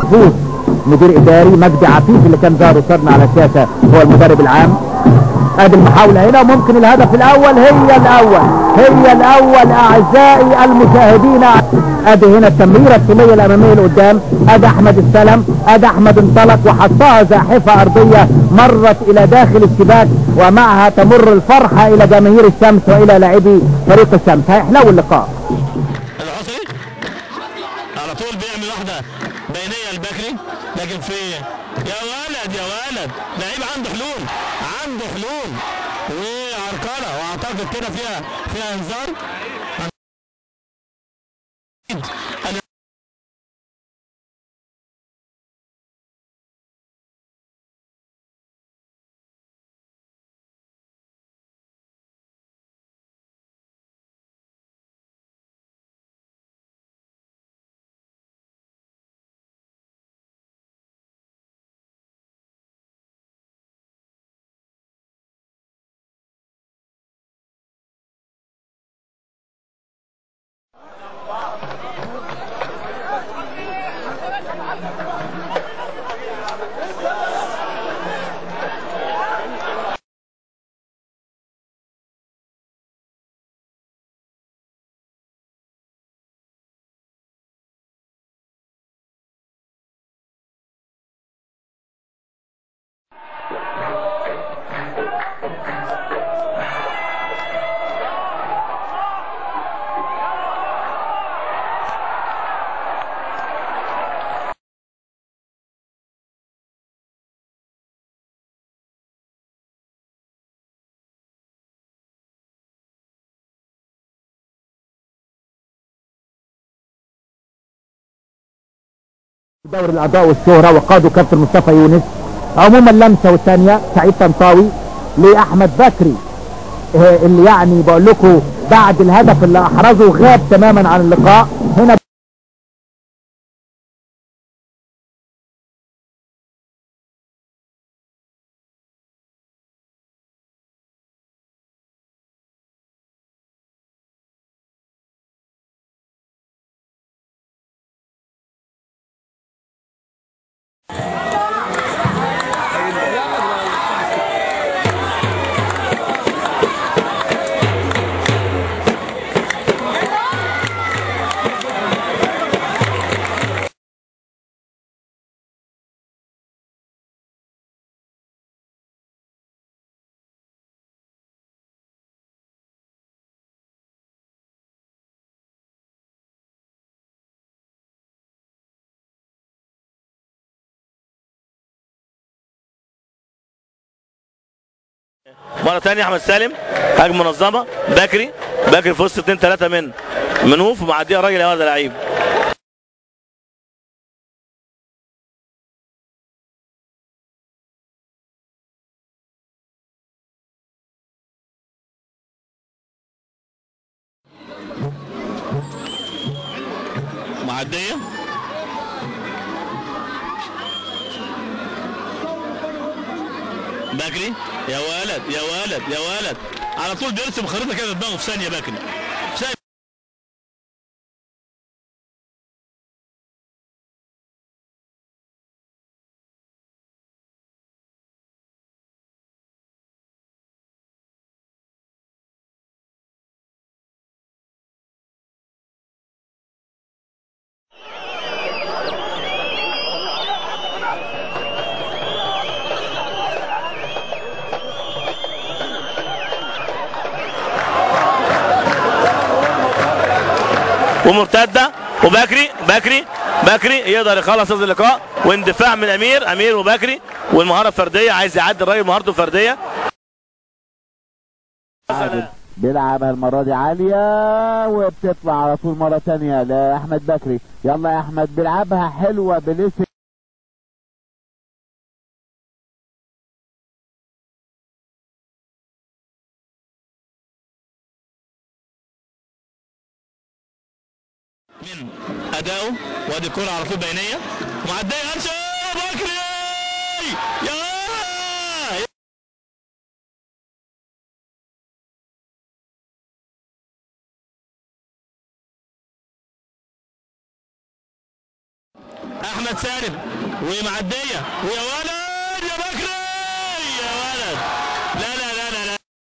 محفوظ مدير اداري مجدي عفيف اللي كان ظاهر قصادنا على الشاشه هو المدرب العام ادي المحاولة هنا ممكن الهدف الاول هي الاول هي الاول اعزائي المشاهدين ادي هنا التمريرة الطولية الامامية لقدام ادي احمد السلم ادي احمد انطلق وحطها زاحفة ارضية مرت الى داخل الشباك ومعها تمر الفرحة الى جماهير الشمس والى لاعبي فريق الشمس هيحلو اللقاء العصري على طول بيعمل واحدة بينية البكري لكن في يا ولد يا ولد لعيب عنده حلول عنده حلول وعرقلة واعتقد كده فيها فيها انذار دور الاعضاء والشهرة وقاده كابتن مصطفى يونس عموما لمسه والثانيه سعيد طنطاوي لاحمد بكري آه، اللي يعني بقول لكم بعد الهدف اللي احرزه غاب تماما عن اللقاء هنا مرة تانية أحمد سالم هجمة منظمة بكري بكري في وسط اتنين تلاتة من منوف ومعديها الراجل يا ولد لعيب معدية بكري يا ولد يا ولد يا ولد على طول بيرسم خريطة كده دماغه في ثانية بكري في ثانية ومرتده وبكري بكري بكري يقدر يخلص هذا اللقاء واندفاع من امير امير وبكري والمهاره الفرديه عايز يعدي الراجل مهارته الفرديه بيلعبها المرة دي عالية وبتطلع على طول مرة تانية لأحمد بكري يلا يا أحمد بيلعبها حلوة بلسه من اداؤه وادي الكوره على طول بينيه معديه امشي بكري يا احمد احمد سالم ومعديه ويا ولد يا بكري يا ولد لا لا لا لا, لا.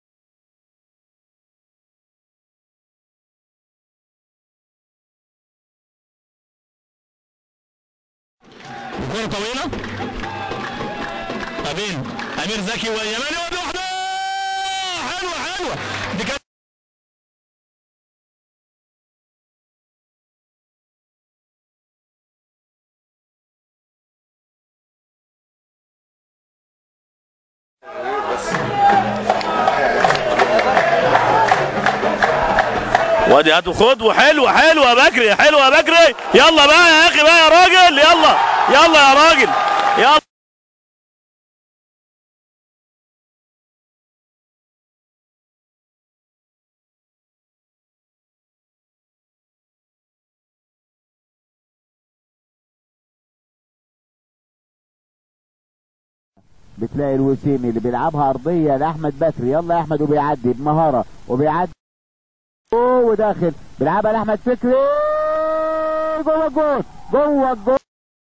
كرة طويلة ما بين أمير زكي واليماني وادي واحدة حلوة حلوة دي كانت وادي هات وخد وحلوه حلوه يا بكري حلوه يا بكري يلا بقى يا اخي بقى يا راجل يلا يلا يا راجل يلا بتلاقي الوسيمي اللي بيلعبها ارضيه لاحمد بكري يلا يا احمد وبيعدي بمهاره وبيعدي أوه، وداخل بيلعبها لاحمد فكري جوه الجول جوه الجول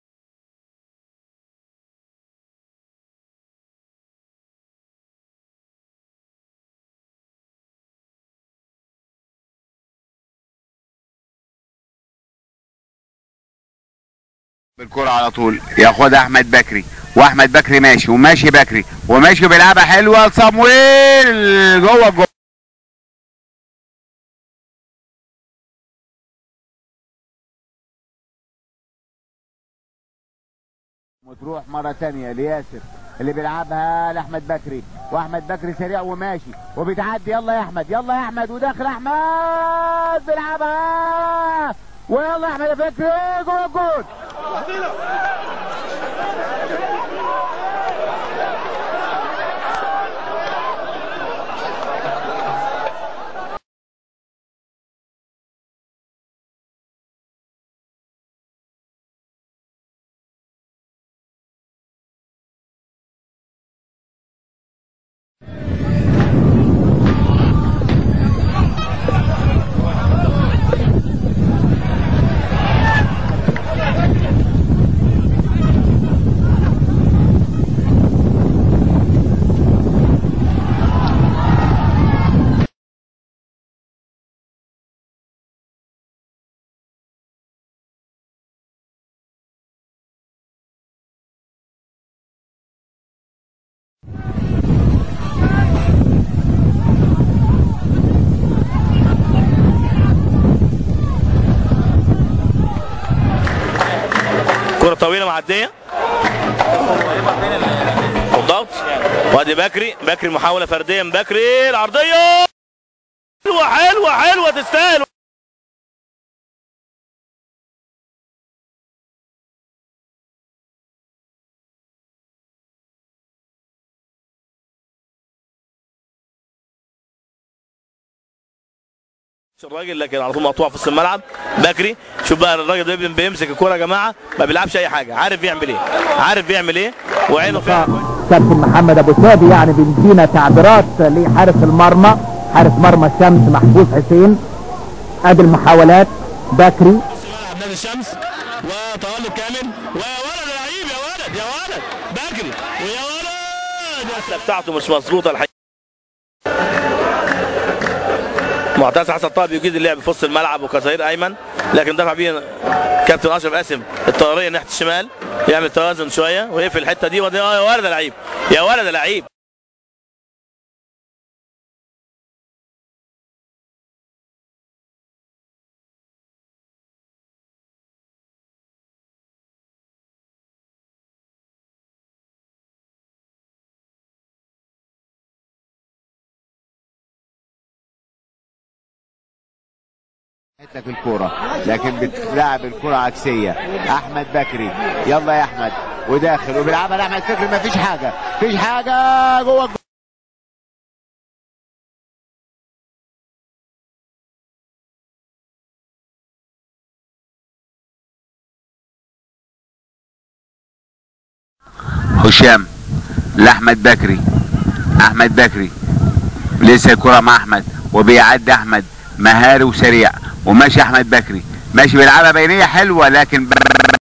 بالكرة على طول ياخدها احمد بكري واحمد بكري ماشي وماشي بكري وماشي بيلعبها حلوه لصمويل جوه الجول وتروح مرة تانية لياسر اللي بيلعبها لأحمد بكري وأحمد بكري سريع وماشي وبتعدي يلا يا أحمد يلا يا أحمد وداخل أحمد بيلعبها ويلا يا أحمد يا بكري جوه الجول كرة طويلة معدية والضغط وادي بكري بكري محاولة فردية من بكري العرضية حلوة حلوة حلوة تستاهل الراجل لكن على طول مقطوع في وسط الملعب بكري شوف بقى الراجل ده بي- بيمسك الكوره يا جماعه ما بيلعبش اي حاجه عارف بيعمل ايه عارف بيعمل ايه وعينه فيها كابتن محمد ابو سادي يعني بيدينا تعبيرات لحارس المرمى حارس مرمى الشمس محفوظ حسين ادي المحاولات بكري نص ملعب نادي الشمس وتألق كامل ويا ولد يا لعيب يا ولد يا ولد بكري ويا ولد الأسئلة بتاعته مش مظبوطة الحقيقة معتز حسن طه بيجيد اللعب في وسط الملعب وكظهير ايمن لكن دفع بيه كابتن اشرف قاسم الطاريه ناحيه الشمال يعمل توازن شويه ويقفل الحته دي ودي يا ولد يا لعيب يا ولد يا لعيب لك الكرة لكن بتلعب الكرة عكسية أحمد بكري يلا يا أحمد وداخل وبيلعبها لأحمد فكري مفيش حاجة مفيش حاجة جوه الجول. هشام لاحمد بكري احمد بكري لسه الكرة مع احمد وبيعدي احمد مهاري وسريع وماشي احمد بكري ماشي بيلعبها بينية حلوة لكن